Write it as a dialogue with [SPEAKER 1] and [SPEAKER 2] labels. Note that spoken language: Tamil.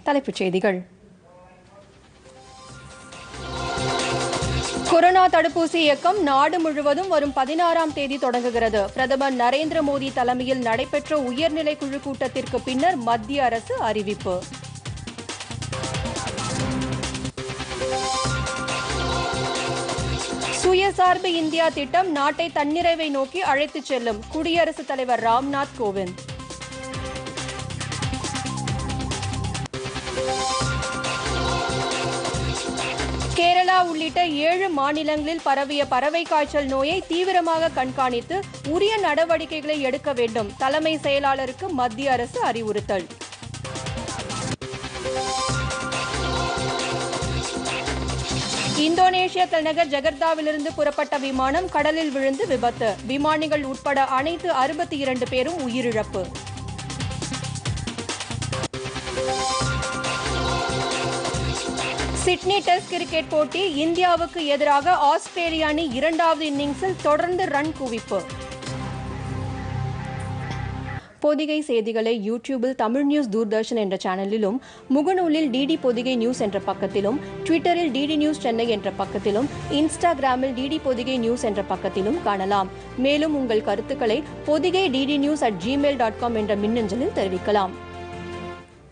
[SPEAKER 1] தலைப்புச் செய்திகள் கொரோனா தடுப்பூசி இயக்கம் நாடு முழுவதும் வரும் பதினாறாம் தேதி தொடங்குகிறது பிரதமர் நரேந்திர மோடி தலைமையில் நடைபெற்ற உயர்நிலை குழு கூட்டத்திற்கு பின்னர் மத்திய அரசு அறிவிப்பு சுயசார்பு இந்தியா திட்டம் நாட்டை தன்னிறைவை நோக்கி அழைத்துச் செல்லும் குடியரசுத் தலைவர் ராம்நாத் கோவிந்த் கேரளா உள்ளிட்ட ஏழு மாநிலங்களில் பரவிய பறவை காய்ச்சல் நோயை தீவிரமாக கண்காணித்து உரிய நடவடிக்கைகளை எடுக்க வேண்டும் தலைமை செயலாளருக்கு மத்திய அரசு அறிவுறுத்தல் இந்தோனேஷிய தலைநகர் ஜகர்த்தாவிலிருந்து புறப்பட்ட விமானம் கடலில் விழுந்து விபத்து விமானிகள் உட்பட அனைத்து அறுபத்தி இரண்டு பேரும் உயிரிழப்பு சிட்னி டெஸ்ட் கிரிக்கெட் போட்டி இந்தியாவுக்கு எதிராக ஆஸ்திரேலிய அணி இரண்டாவது இன்னிங்ஸில் தொடர்ந்து ரன் குவிப்பு பொதிகை செய்திகளை யூடியூபில் தமிழ் நியூஸ் தூர்தர்ஷன் என்ற சேனலிலும் முகநூலில் டிடி பொதிகை நியூஸ் என்ற பக்கத்திலும் ட்விட்டரில் டிடி நியூஸ் சென்னை என்ற பக்கத்திலும் இன்ஸ்டாகிராமில் டிடி பொதிகை நியூஸ் என்ற பக்கத்திலும் காணலாம் மேலும் உங்கள் கருத்துக்களை Pothigai DD news at Gmail dot com என்ற மின்னஞ்சலில் தெரிவிக்கலாம்